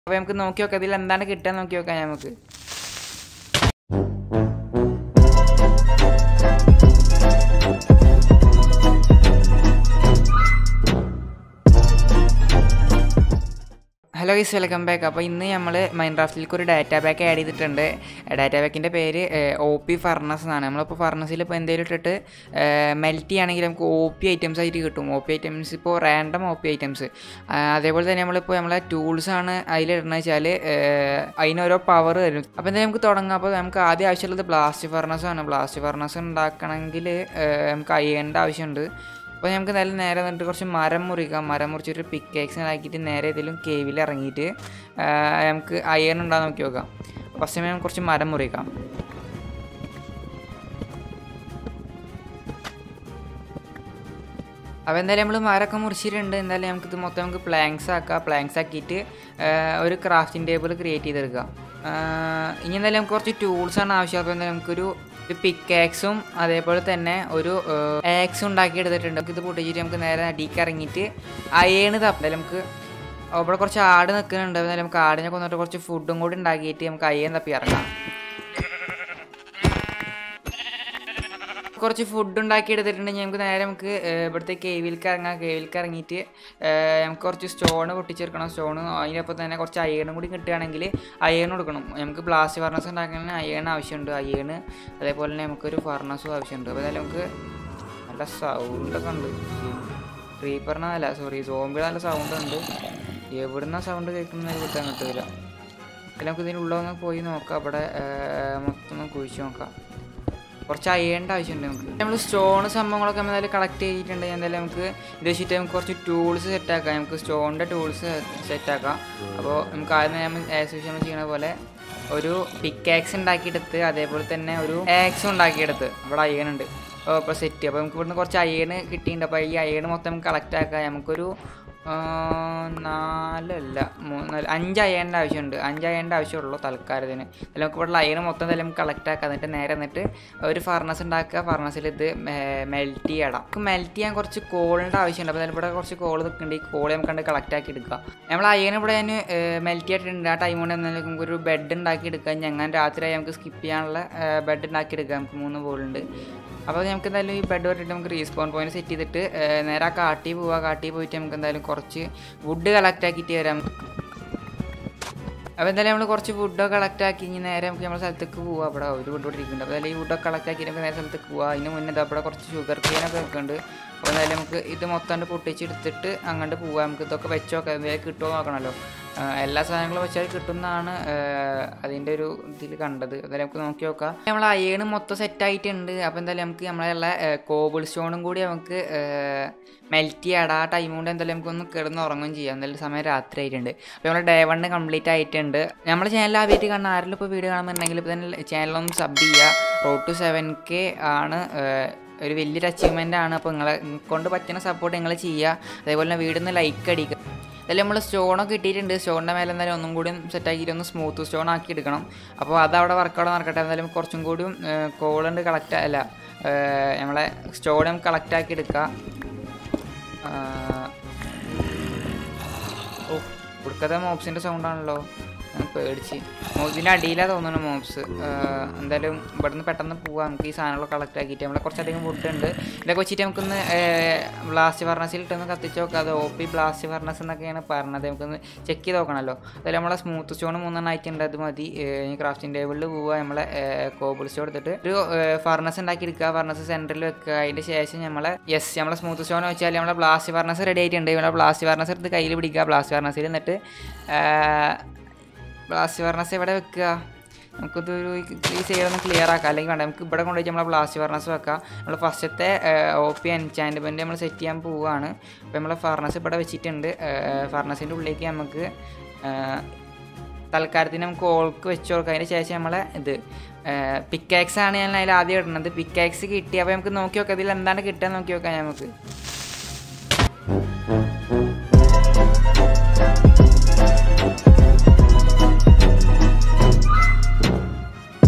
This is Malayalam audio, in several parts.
അപ്പോൾ നമുക്ക് നോക്കി നോക്കാം ഇതിൽ എന്താണ് കിട്ടുക നോക്കി നോക്കാം നമുക്ക് ഹലോ ഗീസ് വെൽക്കം ബാക്ക് അപ്പോൾ ഇന്ന് നമ്മൾ മൈൻക്രാഫ്റ്റിലേക്ക് ഒരു ഡാറ്റാ ബാക്ക് ആഡ് ചെയ്തിട്ടുണ്ട് ഡാറ്റാ ബാക്കിൻ്റെ പേര് ഒ പി ഫർണസ് എന്നാണ് നമ്മളിപ്പോൾ ഫർണസിൽ ഇപ്പോൾ എന്തെങ്കിലും ഇട്ടിട്ട് മെൽറ്റ് ചെയ്യുകയാണെങ്കിൽ നമുക്ക് ഒ പി ഐറ്റംസ് ആയിട്ട് കിട്ടും ഒ പി ഐറ്റംസ് ഇപ്പോൾ റാൻഡം ഒ പി ഐറ്റംസ് അതേപോലെ തന്നെ നമ്മളിപ്പോൾ നമ്മളെ ടൂൾസാണ് അതിലിടുന്നത് വെച്ചാൽ അതിനോരോ പവർ തരും അപ്പോൾ എന്തായാലും നമുക്ക് തുടങ്ങാം അപ്പോൾ നമുക്ക് ആദ്യം ആവശ്യമുള്ളത് ബ്ലാസ്റ്റ് ഫർണസ് ആണ് ബ്ലാസ്റ്റ് ഫർണസ് ഉണ്ടാക്കണമെങ്കിൽ നമുക്ക് അയ്യേണ്ട ആവശ്യമുണ്ട് അപ്പോൾ നമുക്ക് നല്ല നേരെ നിന്നിട്ട് കുറച്ച് മരം മുറിക്കാം മരം മുറിച്ചിട്ട് പിക്കേക്സ് ആക്കിയിട്ട് നേരെ ഏതെങ്കിലും കേവിൽ ഇറങ്ങിയിട്ട് ആ, നമുക്ക് അയൺ ഉണ്ടാകാൻ നോക്കി നോക്കാം ഫസ്റ്റ് സമയം കുറച്ച് മരം മുറിക്കാം അപ്പോൾ എന്തായാലും നമ്മൾ മരമൊക്കെ മുറിച്ചിട്ടുണ്ട് എന്തായാലും നമുക്കിത് മൊത്തം നമുക്ക് പ്ലാങ്ക്സ് ആക്കാം പ്ലാങ്ക്സ് ആക്കിയിട്ട് ആ, ഒരു ക്രാഫ്റ്റിംഗ് ടേബിൾ ക്രിയേറ്റ് ചെയ്തെടുക്കാം ആ, ഇനി എന്തായാലും നമുക്ക് കുറച്ച് ടൂൾസാണ് ആവശ്യം അപ്പോൾ എന്തായാലും നമുക്കൊരു ഒരു പിക്കാക്സും അതേപോലെ തന്നെ ഒരു ആക്സും ഉണ്ടാക്കി എടുത്തിട്ടുണ്ട് നമുക്ക് ഇത് പൊട്ടിച്ചിട്ട് നമുക്ക് നേരെ അടിക്ക് ഇറങ്ങിയിട്ട് അയേണ് തപ്പം എന്തായാലും നമുക്ക് അവിടെ കുറച്ച് ആട് നിൽക്കുന്നുണ്ട് എന്നാലും നമുക്ക് ആടിനെ കൊന്നിട്ട് കുറച്ച് ഫുഡും കൂടി ഉണ്ടാക്കിയിട്ട് നമുക്ക് അയ്യൻ തപ്പി ഇറങ്ങാം കുറച്ച് ഫുഡ് ഉണ്ടാക്കി എടുത്തിട്ടുണ്ടെങ്കിൽ നമുക്ക് നേരെ നമുക്ക് ഏഹ്, ഇവിടുത്തെ കേവിൽക്ക് ഇറങ്ങാം കേവിൽക്ക് ഇറങ്ങിയിട്ട് ഏഹ്, നമുക്ക് കുറച്ച് സ്റ്റോണ് പൊട്ടിച്ചെടുക്കണം സ്റ്റോണ് അതിനൊപ്പം തന്നെ കുറച്ച് അയേണും കൂടി കിട്ടുകയാണെങ്കിൽ അയേൺ കൊടുക്കണം നമുക്ക് ബ്ലാസ്റ്റ് ഫർണസ് ഉണ്ടാക്കണമെങ്കിൽ അയേൺ ആവശ്യമുണ്ട് അയേണ് അതേപോലെ തന്നെ നമുക്കൊരു ഫർണസും ആവശ്യമുണ്ട് അപ്പോൾ എന്തായാലും നമുക്ക് നല്ല സൗണ്ടൊക്കെ ഉണ്ട് ക്രീപ്പറിനല്ല സോറി സോംബിയുടെ നല്ല സൗണ്ട് ഉണ്ട് എവിടുന്ന സൗണ്ട് കേൾക്കുന്ന കിട്ടാൻ കിട്ടില്ല അപ്പോൾ നമുക്ക് ഇതിനുള്ളതൊന്ന് പോയി നോക്കാം അവിടെ ഏഹ്, മൊത്തം ഒന്ന് കുഴിച്ച് നോക്കാം കുറച്ച് അയ്യേണ്ട ആവശ്യമുണ്ട് നമുക്ക് നമ്മൾ സ്റ്റോൺ സംഭവങ്ങളൊക്കെ നമ്മൾ എന്തായാലും കളക്ട് ചെയ്തിട്ടുണ്ട് എന്തായാലും നമുക്ക് ഇത് വെച്ചിട്ട് നമുക്ക് കുറച്ച് ടൂൾസ് സെറ്റ് ആക്കാം നമുക്ക് സ്റ്റോണിൻ്റെ ടൂൾസ് സെറ്റ് ആക്കാം അപ്പോൾ നമുക്ക് ആദ്യം നമ്മൾ ആസ് നമ്മൾ ചെയ്യണ പോലെ ഒരു പിക്കാക്സ് ഉണ്ടാക്കിയെടുത്ത് അതേപോലെ തന്നെ ഒരു ആക്സും ഉണ്ടാക്കിയെടുത്ത് ഇവിടെ അയ്യണുണ്ട് അപ്പോൾ ഇപ്പോൾ സെറ്റ് അപ്പോൾ നമുക്ക് ഇവിടുന്ന് കുറച്ച് അയ്യണ് കിട്ടിയിട്ടുണ്ട് അപ്പോൾ ഈ അയ്യണ് മൊത്തം നമുക്ക് കളക്ട് ആക്കാം നമുക്കൊരു ആ, നാലല്ല മൂന്നല്ല അഞ്ച് അയ്യേണ്ട ആവശ്യമുണ്ട് അഞ്ച് അയ്യേണ്ട ആവശ്യമുള്ളൂ തൽക്കാലത്തിന് അതിൽ നമുക്ക് ഇവിടെ അയണ് മൊത്തം തന്നെ നമുക്ക് കളക്ട് ആക്കുക എന്നിട്ട് നേരെ എന്നിട്ട് ഒരു ഫർണസ് ഉണ്ടാക്കുക ഫർണസിൽ ഇത് മെൽറ്റ് ചെയ്യണം നമുക്ക് മെൽറ്റ് ചെയ്യാൻ കുറച്ച് കോളിൻ്റെ ആവശ്യമുണ്ട് അപ്പോൾ ഇവിടെ കുറച്ച് കോൾ നിൽക്കുന്നുണ്ട് ഈ കോൾ നമുക്ക് കണ്ട് കളക്ട് ആക്കി എടുക്കുക നമ്മൾ അയ്യന് ഇവിടെ ഞാൻ മെൽറ്റ് ചെയ്തിട്ടുണ്ട് ആ ടൈം കൊണ്ട് എന്തായാലും നമുക്ക് ഒരു ബെഡ് ഉണ്ടാക്കി എടുക്കാം ഞങ്ങൾ രാത്രി നമുക്ക് സ്കിപ്പ് ചെയ്യാനുള്ള ബെഡ് ഉണ്ടാക്കി എടുക്കാം നമുക്ക് മൂന്ന് ബോളുണ്ട് അപ്പോൾ നമുക്ക് എന്തായാലും ഈ ബെഡ് തൊട്ടിട്ട് നമുക്ക് റീസ്പോൺ പോയിന്റ് സെറ്റ് ചെയ്തിട്ട് ഏഹ്, നേരെ ആ കാട്ടി പോവുക കാട്ടി പോയിട്ട് നമുക്ക് എന്തായാലും കുറച്ച് വുഡ് കളക്ട് ആക്കിയിട്ട് വരാം അപ്പോൾ എന്തായാലും നമ്മൾ കുറച്ച് ഫുഡൊക്കെ കളക്ട് ആക്കി ഇനി നേരെ നമുക്ക് നമ്മുടെ സ്ഥലത്തേക്ക് പോവാം അവിടെ ഒരു വുഡ് ഇരിക്കുന്നുണ്ട് അപ്പോൾ എന്തായാലും ഈ വുഡൊക്കെ കളക്ട് ആക്കി നമുക്ക് നേരെ സ്ഥലത്തേക്ക് പോവാം അതിന് മുന്നേ ദാ അവിടെ കുറച്ച് ഷുഗർ കെയിനൊക്കെ വെക്കുന്നുണ്ട് അപ്പോൾ എന്തായാലും നമുക്ക് ഇത് മൊത്തം പൊട്ടിച്ചെടുത്തിട്ട് അങ്ങോട്ട് പോവാം നമുക്ക് ഇതൊക്കെ വെച്ച് നോക്കാം എന്തെങ്കിലും കിട്ടുമോ നോക്കണമല്ലോ ആ, എല്ലാ സാധനങ്ങളും വെച്ചാൽ കിട്ടുമെന്നാണ് അതിൻ്റെ ഒരു ഇതിൽ കണ്ടത് എന്തായാലും നമുക്ക് നോക്കി നോക്കാം നമ്മൾ അയേണ് മൊത്തം സെറ്റ് ആയിട്ടുണ്ട് അപ്പോൾ എന്തായാലും നമുക്ക് നമ്മളെ കോബിൾ സ്റ്റോണും കൂടി നമുക്ക് മെൽറ്റ് ചെയ്യാടാ ആ ടൈം കൊണ്ട് എന്തായാലും നമുക്കൊന്ന് കിടന്ന് ഉറങ്ങുകയും ചെയ്യാം എന്തായാലും സമയം രാത്രി ആയിട്ടുണ്ട് അപ്പോൾ നമ്മുടെ ഡേ വണ്ണ് കംപ്ലീറ്റ് ആയിട്ടുണ്ട് നമ്മുടെ ചാനൽ ആദ്യമായിട്ട് കാണുന്ന ആരെങ്കിലും ഇപ്പോൾ വീഡിയോ കാണുന്നുണ്ടെങ്കിൽ ഇപ്പോൾ തന്നെ ചാനലൊന്ന് സബ് ചെയ്യുക റോഡ് ടു സെവൻ കെ ആണ് ഏഹ്, ഒരു വലിയൊരു അച്ചീവ്മെൻ്റ് ആണ് അപ്പോൾ നിങ്ങളെ കൊണ്ട് പറ്റുന്ന സപ്പോർട്ട് നിങ്ങൾ ചെയ്യുക അതേപോലെ തന്നെ വീടിന്ന് ലൈക്ക് അടിക്കുക അതിൽ നമ്മൾ സ്റ്റോണൊക്കെ കിട്ടിയിട്ടുണ്ട് സ്റ്റോണിൻ്റെ മേലെ എന്തായാലും ഒന്നും കൂടി സെറ്റ് ആക്കിയിട്ട് ഒന്ന് സ്മൂത്ത് സ്റ്റോൺ ആക്കി എടുക്കണം അപ്പോൾ അത് അവിടെ വർക്കൗട്ട് നടക്കട്ടെ എന്തായാലും കുറച്ചും കൂടിയും കോളുണ്ട് കളക്ട് അല്ല ഏഹ്, നമ്മളെ സ്റ്റോൺ നമുക്ക് കളക്ട് ആക്കി എടുക്കുക ഓ കൊടുക്കാത്ത മോബ്സിൻ്റെ സൗണ്ടാണല്ലോ ഞാൻ പേടിച്ച് മോബ്സിൻ്റെ അടിയിലാണ് തോന്നുന്നു മോബ്സ് എന്തായാലും ഇവിടുന്ന് പെട്ടെന്ന് പോവാം നമുക്ക് ഈ സാധനങ്ങളൊക്കെ കളക്ട് ആക്കിയിട്ട് നമ്മളെ കുറച്ചധികം ഫുഡ് ഉണ്ട് ഇതൊക്കെ വെച്ചിട്ട് നമുക്കൊന്ന് ബ്ലാസ്റ്റ് ഫർണസിൽ ഇട്ടൊന്ന് കത്തിച്ച് നോക്കാം അത് ഒ പി ബ്ലാസ്റ്റ് ഫർണസ് എന്നൊക്കെയാണ് പറഞ്ഞത് നമുക്കൊന്ന് ചെക്ക് ചെയ്ത് നോക്കണമല്ലോ അതിൽ നമ്മളെ സ്മൂത്ത് സ്റ്റോൺ മൂന്നെണ്ണം ആയിട്ടുണ്ട് അത് മതി ഈ ക്രാഫ്റ്റിംഗ് ടേബിളിൽ പോവുക നമ്മളെ കോബിൾ സ്റ്റോൺ എടുത്തിട്ട് ഒരു ഫർണസ് ഉണ്ടാക്കി എടുക്കുക ഫർണസ് സെൻറ്ററിൽ വെക്കുക അതിൻ്റെ ശേഷം നമ്മളെ യെസ് നമ്മളെ സ്മൂത്ത് സ്റ്റോൺ വെച്ചാൽ നമ്മളെ ബ്ലാസ്റ്റ് ഫർണസ് റെഡി ആയിട്ടുണ്ട് നമ്മളെ ബ്ലാസ്റ്റ് ഫർണസ് എടുത്ത് കയ്യിൽ പിടിക്കുക ബ്ലാസ്റ്റ് ഫർണസിൽ എന്നിട്ട് ബ്ലാസ്റ്റ് ഫർണസ് എവിടെ വെക്കുക നമുക്കിതൊരു ഈ സൈഡ് ഒന്ന് ക്ലിയർ ആക്കാം അല്ലെങ്കിൽ വേണ്ട നമുക്ക് ഇവിടെ കൊണ്ടുപോയി നമ്മളെ ബ്ലാസ്റ്റ് ഫർണസ് വെക്കാം നമ്മൾ ഫസ്റ്റത്തെ ഒ പി എൻചാൻറ്റ്മെൻറ്റ് നമ്മൾ സെറ്റ് ചെയ്യാൻ പോവുകയാണ് അപ്പോൾ നമ്മളെ ഫർണസ് ഇവിടെ വെച്ചിട്ടുണ്ട് ഫർണസിൻ്റെ ഉള്ളിലേക്ക് നമുക്ക് തൽക്കാലത്തിന് നമുക്ക് ഓൾക്ക് വെച്ച് കൊടുക്കാം അതിന് ശേഷം നമ്മളെ ഇത് പിക്കാക്സ് ആണ് ഞാൻ അതിൽ ആദ്യം ഇടുന്നത് പിക്കാക്സ് കിട്ടി അപ്പോൾ നമുക്ക് നോക്കി നോക്കാം ഇതിൽ എന്താണ് കിട്ടുക നോക്കി നോക്കാം നമുക്ക്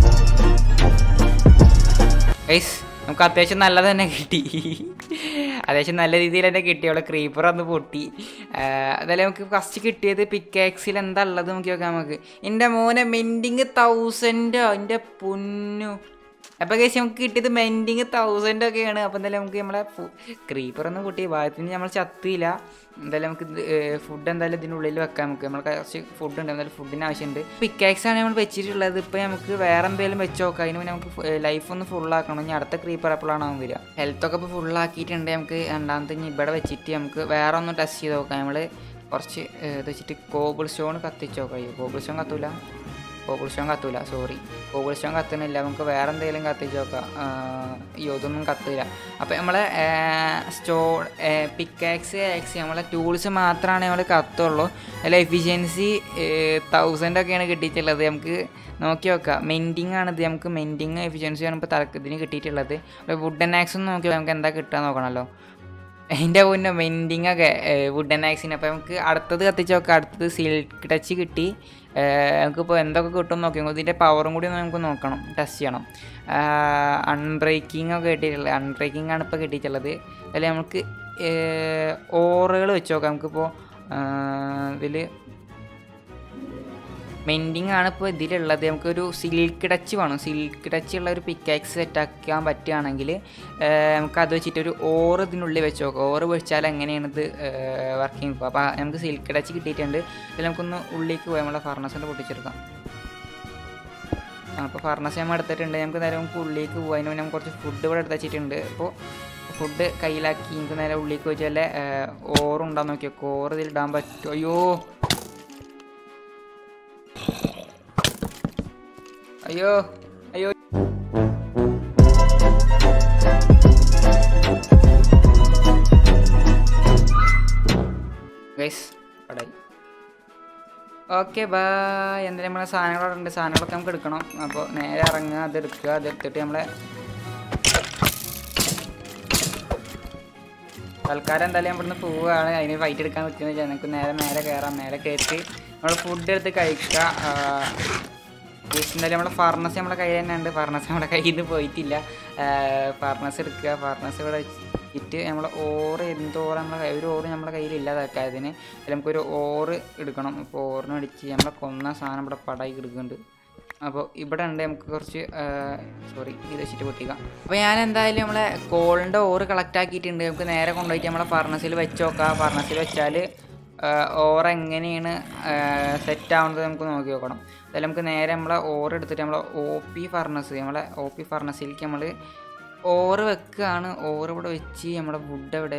ഗൈസ് നമുക്ക് അത്യാവശ്യം നല്ലത് തന്നെ കിട്ടി അത്യാവശ്യം നല്ല രീതിയിൽ തന്നെ കിട്ടി അവിടെ ക്രീപ്പർ ഒന്ന് പൊട്ടി അതായത് നമുക്ക് ഫസ്റ്റ് കിട്ടിയത് പിക്കാക്സിൽ എന്താ ഉള്ളത് നോക്കി നോക്കാം നമുക്ക് എൻ്റെ മോനെ മെൻഡിങ് തൗസൻഡോ എൻ്റെ പൊന്നു അപ്പോൾ കേസ് നമുക്ക് കിട്ടിയത് മെൻഡിങ് തൗസൻഡ് ഒക്കെയാണ് അപ്പോൾ എന്തായാലും നമുക്ക് നമ്മളെ ക്രീപ്പർ ഒന്നും കൂട്ടി ഭാഗത്തിന് നമ്മൾ ചത്തിയില്ല എന്തായാലും നമുക്ക് ഫുഡ് എന്തായാലും ഇതിൻ്റെ ഉള്ളിൽ വെക്കാം നമുക്ക് നമ്മൾ കുറച്ച് ഫുഡ് ഉണ്ട് എന്തായാലും ഫുഡിന് ആവശ്യമുണ്ട് പിക്കാക്സ് ആണ് നമ്മൾ വെച്ചിട്ടുള്ളത് ഇപ്പോൾ നമുക്ക് വേറെ എന്തെങ്കിലും വെച്ച് നോക്കാം അതിന് മുന്നേ നമുക്ക് ലൈഫ് ഒന്ന് ഫുള്ളാക്കണം ഇനി അടുത്ത ക്രീപ്പർ എപ്പോഴാണ് അവൻ വരിക ഹെൽത്ത് ഒക്കെ ഇപ്പോൾ ഫുള്ളാക്കിയിട്ടുണ്ട് നമുക്ക് രണ്ടാമത്തെ ഇനി ഇവിടെ വെച്ചിട്ട് നമുക്ക് വേറെ ഒന്ന് ടെസ്റ്റ് ചെയ്ത് നോക്കാം നമ്മൾ കുറച്ച് ഏഹ്, ഇത് വെച്ചിട്ട് കോബിൾ സ്റ്റോൺ കത്തിച്ച് നോക്കാം അയ്യോ കോബിൾ സ്റ്റോൺ കത്തൂല കോബിൾ സ്റ്റോൺ കത്തൂല സോറി കോബിൾ സ്റ്റോൺ കത്തുന്നില്ല നമുക്ക് വേറെ എന്തെങ്കിലും കത്തിച്ച് നോക്കാം ആഹ്, അയ്യോ ഇതൊന്നും കത്തില്ല അപ്പോൾ നമ്മളെ സ്റ്റോ പിക്കാക്സ് ആക്സ് നമ്മളെ ടൂൾസ് മാത്രമാണ് നമ്മൾ കത്തുള്ളൂ അതിൽ എഫിഷ്യൻസി തൗസൻഡ് ഒക്കെയാണ് കിട്ടിയിട്ടുള്ളത് നമുക്ക് നോക്കി നോക്കാം മെൻഡിങ് ആണ് ഇത് നമുക്ക് മെൻഡിങ് എഫിഷ്യൻസി ആണ് ഇപ്പോൾ തലക്കത്തിന് കിട്ടിയിട്ടുള്ളത് വുഡൻ ആക്സ് ഒന്ന് നോക്കി നമുക്ക് എന്താ കിട്ടുക നോക്കണമല്ലോ എൻ്റെ മുന്നേ മെൻഡിങ് ഒക്കെ വുഡൻ ആക്സിന് അപ്പോൾ നമുക്ക് അടുത്തത് കത്തിച്ച് നോക്കാം അടുത്തത് സിൽക്ക് ടച്ച് കിട്ടി ഏഹ് നമുക്കിപ്പോൾ എന്തൊക്കെ കിട്ടും നോക്കി നോക്കാം ഇതിൻ്റെ പവറും കൂടി ഒന്ന് നമുക്ക് നോക്കണം ടെസ്റ്റ് ചെയ്യണം അൺബ്രേക്കിംഗ് ഒക്കെ കിട്ടിയിട്ടുള്ളത് അൺബ്രേക്കിംഗ് ആണ് ഇപ്പോൾ കിട്ടിയിട്ടുള്ളത് അതിൽ നമുക്ക് ഓറുകൾ വെച്ച് നോക്കാം നമുക്കിപ്പോൾ ഇതിൽ മെൻഡിങ് ആണ് ഇപ്പോൾ ഇതിലുള്ളത് നമുക്കൊരു സിൽക്ക് ടച്ച് വേണം സിൽക്ക് ടച്ച് ഉള്ള ഒരു പിക്കാക്സ് സെറ്റാക്കാൻ പറ്റുകയാണെങ്കിൽ നമുക്ക് അത് വെച്ചിട്ട് ഒരു ഓറ് ഇതിനുള്ളിൽ വെച്ച് നോക്കാം ഓറ് വെച്ചാൽ എങ്ങനെയാണ് ഇത് വർക്കിംഗ് ഇപ്പോൾ അപ്പോൾ നമുക്ക് സിൽക്ക് ടച്ച് കിട്ടിയിട്ടുണ്ട് ഇതിൽ നമുക്കൊന്ന് ഉള്ളിലേക്ക് പോയി നമ്മളെ ഫർണസിൻ്റെ പൊട്ടിച്ചെടുക്കാം അപ്പോൾ ഫർണസ് നമ്മൾ എടുത്തിട്ടുണ്ട് നമുക്ക് നേരെ നമുക്ക് ഉള്ളിലേക്ക് പോകാൻ അതിന് മുന്നേ നമുക്ക് കുറച്ച് ഫുഡ് ഇവിടെ എടുത്ത് വെച്ചിട്ടുണ്ട് അപ്പോൾ ഫുഡ് കയ്യിലാക്കി നമുക്ക് നേരെ ഉള്ളിലേക്ക് വെച്ച് വല്ല ഓറുണ്ടാന്ന് നോക്കിയോ ഓറ് ഇതിൽ ഇടാൻ പറ്റുമോ അയ്യോ അയ്യോ അയ്യോ ഗൈസ് പടായി ഓക്കെ ബായ് എന്തായാലും നമ്മളെ സാധനങ്ങളവിടെ ഉണ്ട് സാധനങ്ങളൊക്കെ നമുക്ക് എടുക്കണം അപ്പോൾ നേരെ ഇറങ്ങുക അത് എടുക്കുക അത് എടുത്തിട്ട് നമ്മളെ തൽക്കാലം എന്തായാലും ഞാൻ ഇവിടുന്ന് പോവുകയാണ് അതിന് ഫൈറ്റ് എടുക്കാൻ പറ്റുന്ന നമുക്ക് നേരെ മേലെ കയറാം മേലെ കയറ്റി നമ്മൾ ഫുഡ് എടുത്ത് കഴിക്കുക എന്തായാലും നമ്മളെ ഫർണസ് നമ്മളെ കയ്യിൽ തന്നെ ഉണ്ട് ഫർണസ് നമ്മുടെ കയ്യിൽ നിന്ന് പോയിട്ടില്ല ഫർണസ് എടുക്കുക ഫർണസ് ഇവിടെ വെച്ചിട്ട് നമ്മളെ ഓറ് എന്തോറ് നമ്മളെ കയ്യിൽ- ഒരു ഓറ് നമ്മുടെ കയ്യിൽ ഇല്ലാതാക്കുക അതിന് അതിൽ നമുക്കൊരു ഓറ് എടുക്കണം അപ്പോൾ ഓറിന് അടിച്ച് നമ്മളെ കൊന്ന സാധനം ഇവിടെ പടായി എടുക്കുന്നുണ്ട് അപ്പോൾ ഇവിടെ ഉണ്ട് നമുക്ക് കുറച്ച് സോറി ഇത് വെച്ചിട്ട് പൊട്ടിക്കാം അപ്പോൾ ഞാൻ എന്തായാലും നമ്മളെ കോളിൻ്റെ ഓറ് കളക്ട് ആക്കിയിട്ടുണ്ട് നമുക്ക് നേരെ കൊണ്ടുപോയിട്ട് നമ്മളെ ഫർണസിൽ വെച്ച് നോക്കാം ഫർണസിൽ വെച്ചാൽ ഓർ എങ്ങനെയാണ് സെറ്റ് ആവുന്നത് നമുക്ക് നോക്കി നോക്കണം അതിൽ നമുക്ക് നേരെ നമ്മളെ ഓർ എടുത്തിട്ട് നമ്മളെ ഒ പി ഫർണസ് നമ്മളെ ഒ പി ഫർണസിലേക്ക് നമ്മൾ ഓറ് വെക്കുകയാണ് ഓറ് ഇവിടെ വെച്ച് നമ്മുടെ വുഡ് എവിടെ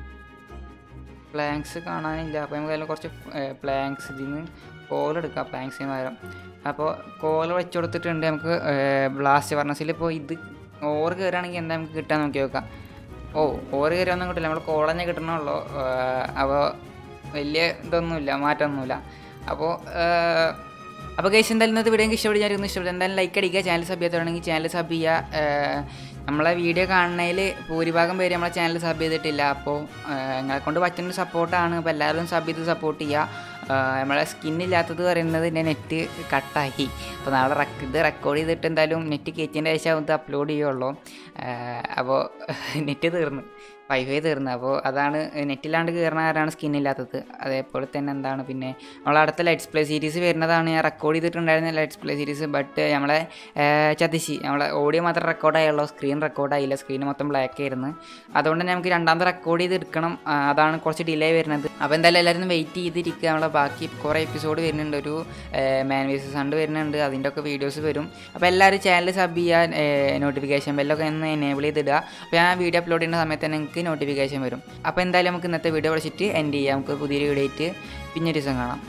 പ്ലാങ്ക്സ് കാണാനില്ല അപ്പോൾ നമുക്ക് അതിൽ കുറച്ച് പ്ലാങ്ക്സ് ഇതിൽ നിന്ന് കോൽ എടുക്കാം പ്ലാങ്ക്സിന് പകരം അപ്പോൾ കോൽ വെച്ച് കൊടുത്തിട്ടുണ്ട് നമുക്ക് ബ്ലാസ്റ്റ് ഫർണസിൽ ഇപ്പോൾ ഇത് ഓറ് കയറുകയാണെങ്കിൽ എന്താ നമുക്ക് കിട്ടാൻ നോക്കി നോക്കാം ഓ ഓറ് കയറിയൊന്നും കിട്ടില്ല നമ്മൾ കോളഞ്ഞേ കിട്ടണമല്ലോ അപ്പോൾ വലിയ ഇതൊന്നുമില്ല മാറ്റമൊന്നുമില്ല അപ്പോൾ അപ്പോൾ കേസ് എന്തായാലും ഇന്നത്തെ വീഡിയോ എനിക്ക് ഇഷ്ടപ്പെട്ട് ഞാൻ ഇഷ്ടപ്പെട്ടു എന്തായാലും ലൈക്ക് അടിക്കുക ചാനൽ സബ് ചെയ്യാത്തതാണെങ്കിൽ ചാനൽ സബ് ചെയ്യുക ഏഹ് നമ്മളെ വീഡിയോ കാണുന്നതിൽ ഭൂരിഭാഗം പേര് നമ്മളെ ചാനൽ സബ് ചെയ്തിട്ടില്ല അപ്പോൾ നിങ്ങളെ കൊണ്ട് പറ്റുന്ന സപ്പോർട്ടാണ് അപ്പോൾ എല്ലാവരും സബ് ചെയ്ത് സപ്പോർട്ട് ചെയ്യുക ഏഹ് നമ്മളെ സ്കിന്നില്ലാത്തത് പറയുന്നത് എൻ്റെ നെറ്റ് കട്ടാക്കി അപ്പോൾ നാളെ റെക്ക് ഇത് റെക്കോർഡ് ചെയ്തിട്ട് എന്തായാലും നെറ്റ് കയറ്റിയതിൻ്റെ ശേഷം ഇത് അപ്ലോഡ് ചെയ്യുള്ളൂ ഏഹ് അപ്പോൾ നെറ്റ് തീർന്നു വൈഫൈ തീർന്നു അപ്പോൾ അതാണ് നെറ്റില്ലാണ്ട് കയറുന്ന ആരാണ് സ്കിന്നില്ലാത്തത് അതേപോലെ തന്നെ എന്താണ് പിന്നെ നമ്മൾ അടുത്ത ലെറ്റ്സ് പ്ലേ സീരീസ് വരുന്നതാണ് ഞാൻ റെക്കോർഡ് ചെയ്തിട്ടുണ്ടായിരുന്ന ലെറ്റ്സ് പ്ലേ സീരീസ് ബട്ട് നമ്മളെ ഏഹ്, ചതിശി നമ്മളെ ഓഡിയോ മാത്രം റെക്കോർഡായുള്ളൂ സ്ക്രീൻ റെക്കോർഡായില്ല സ്ക്രീൻ മൊത്തം ബ്ലാക്ക് ആയിരുന്നു അതുകൊണ്ട് തന്നെ നമുക്ക് രണ്ടാമത് റെക്കോർഡ് ചെയ്ത് എടുക്കണം ആ, അതാണ് കുറച്ച് ഡിലേ വരുന്നത് അപ്പോൾ എന്തായാലും എല്ലാവരും വെയിറ്റ് ചെയ്തിരിക്കുക നമ്മളെ ബാക്കി കുറേ എപ്പിസോഡ് വരുന്നുണ്ട് ഒരു മാൻ വേസസ് സണ്ട് വരുന്നുണ്ട് അതിൻ്റെ ഒക്കെ വീഡിയോസ് വരും അപ്പോൾ എല്ലാവരും ചാനൽ സബ് ചെയ്യാൻ നോട്ടിഫിക്കേഷൻ ബെല്ലൊക്കെ ഒന്ന് എനേബിൾ ചെയ്തിടുക അപ്പോൾ ഞാൻ വീഡിയോ അപ്ലോഡ് ചെയ്യുന്ന സമയത്ത് തന്നെ നിങ്ങൾക്ക് നോട്ടിഫിക്കേഷൻ വരും അപ്പോൾ എന്തായാലും നമുക്ക് ഇന്നത്തെ വീഡിയോ വിളിച്ചിട്ട് എൻഡ് ചെയ്യാം നമുക്ക് പുതിയൊരു വീഡിയോ ആയിട്ട് പിന്നെ ഒരു ദിവസം കാണാം